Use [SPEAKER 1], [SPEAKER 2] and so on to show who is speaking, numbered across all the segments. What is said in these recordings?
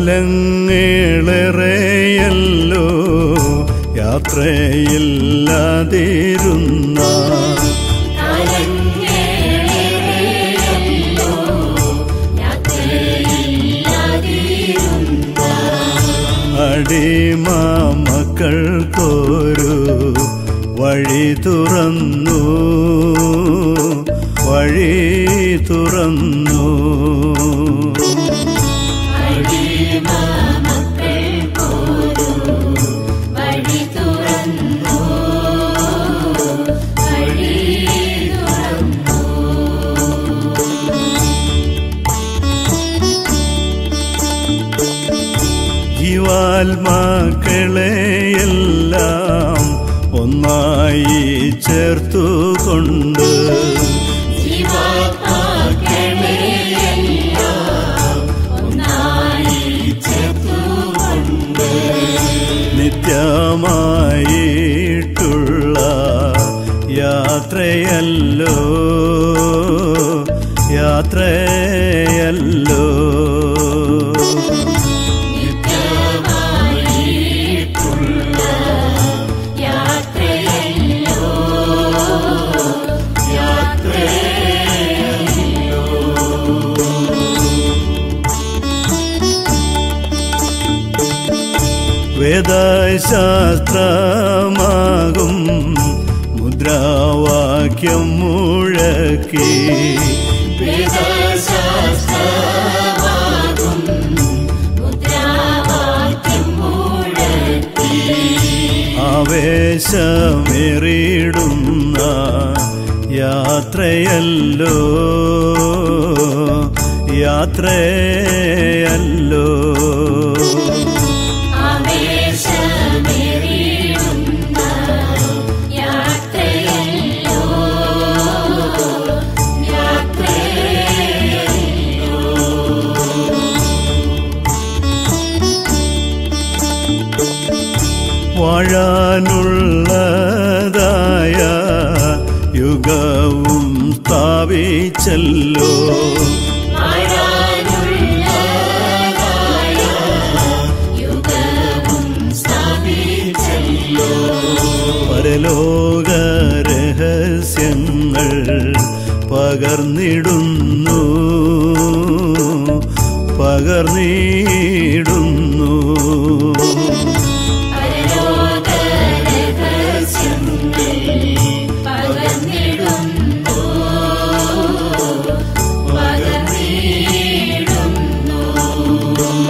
[SPEAKER 1] കാലങ്ങളേറെയല്ലോ യാത്രയില്ലാതിരുന്ന അടിമ മക്കൾക്കൊരു വഴി തുറന്നു വഴി തുറന്നു
[SPEAKER 2] വഴി തുറന്നു വഴി തുറന്നു
[SPEAKER 1] ജീവാത്മാക്കളെയെല്ലാം ഒന്നായി ചേർത്തുകൊണ്ട് നിത്യമായിട്ടുള്ള യാത്രയല്ലോ യാത്രയല്ലോ
[SPEAKER 2] യാത്രയല്ലോ
[SPEAKER 1] വേദശാസ്ത്രമാകും മുദ്രാവാക്യം മുഴക്കി
[SPEAKER 2] വേദശാസ്ത്രമാകും മുദ്രാവാക്യം മുഴക്കി
[SPEAKER 1] ആവേശമേറിടുന്ന യാത്രയല്ലോ യാത്രയല്ലോ
[SPEAKER 2] ആവേശമേറിടുന്ന യാത്രയല്ലോ യാത്രയല്ലോ
[SPEAKER 1] വാഴാനുള്ളതായ യുഗവും സ്ഥാപിച്ചല്ലോ
[SPEAKER 2] യുഗവും സ്ഥാപിച്ചല്ലോ
[SPEAKER 1] പരലോക രഹസ്യങ്ങൾ പകർന്നിടുന്നു പകർന്നിടുന്നു
[SPEAKER 2] പരലോക രഹസ്യങ്ങൾ പകർന്നിടുന്നു പകർന്നിടുന്നു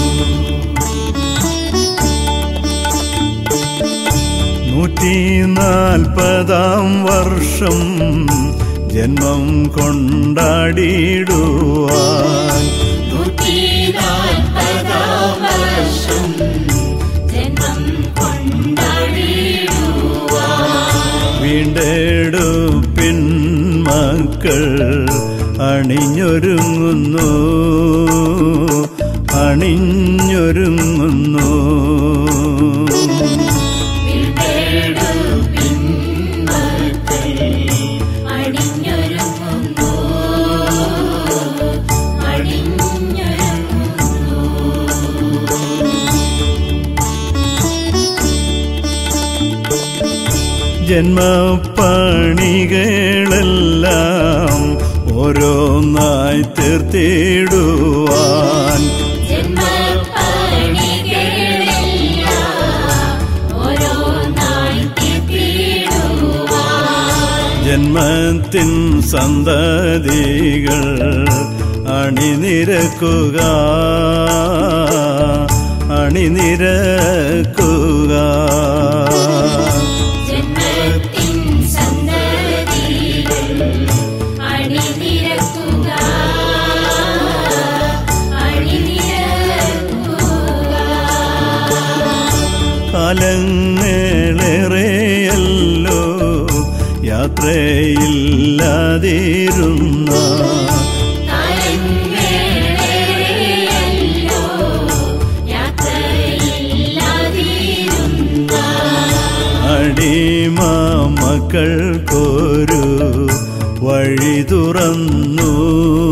[SPEAKER 1] നൂറ്റി നാൽപ്പതാം വർഷം ജന്മം കൊണ്ടാടിടുവാൻ
[SPEAKER 2] നൂറ്റി നാൽപ്പതാം വർഷം ജന്മം കൊണ്ടാടിടുവാൻ
[SPEAKER 1] വീണ്ടെടുപ്പിൻ മക്കൾ അണിഞ്ഞൊരുങ്ങുന്നു അണിഞ്ഞൊരുങ്ങുന്നു
[SPEAKER 2] വീണ്ടെടുപ്പിൻ മക്കൾ അണിഞ്ഞൊരുങ്ങുന്നു അണിഞ്ഞൊരുങ്ങുന്നു
[SPEAKER 1] ജന്മപ്പണികളെല്ലാം ഓരോന്നായി തീർത്തിടുവാൻ
[SPEAKER 2] ജന്മപ്പണികളെല്ലാം ഓരോന്നായി തീർത്തിടുവാൻ
[SPEAKER 1] ജന്മത്തിൻ സന്തതികൾ അണിനിരക്കുക അണിനിരക്കുക
[SPEAKER 2] ജന്മത്തിൻ സന്തതികൾ അണിനിരക്കുക അണിനിരക്കുക
[SPEAKER 1] കാലങ്ങളേറെയല്ലോ യാത്രയില്ലാതിരുന്ന
[SPEAKER 2] കാലങ്ങളേറെയല്ലോ യാത്രയില്ലാതിരുന്ന
[SPEAKER 1] അടിമ മക്കൾക്കൊരു വഴി തുറന്നു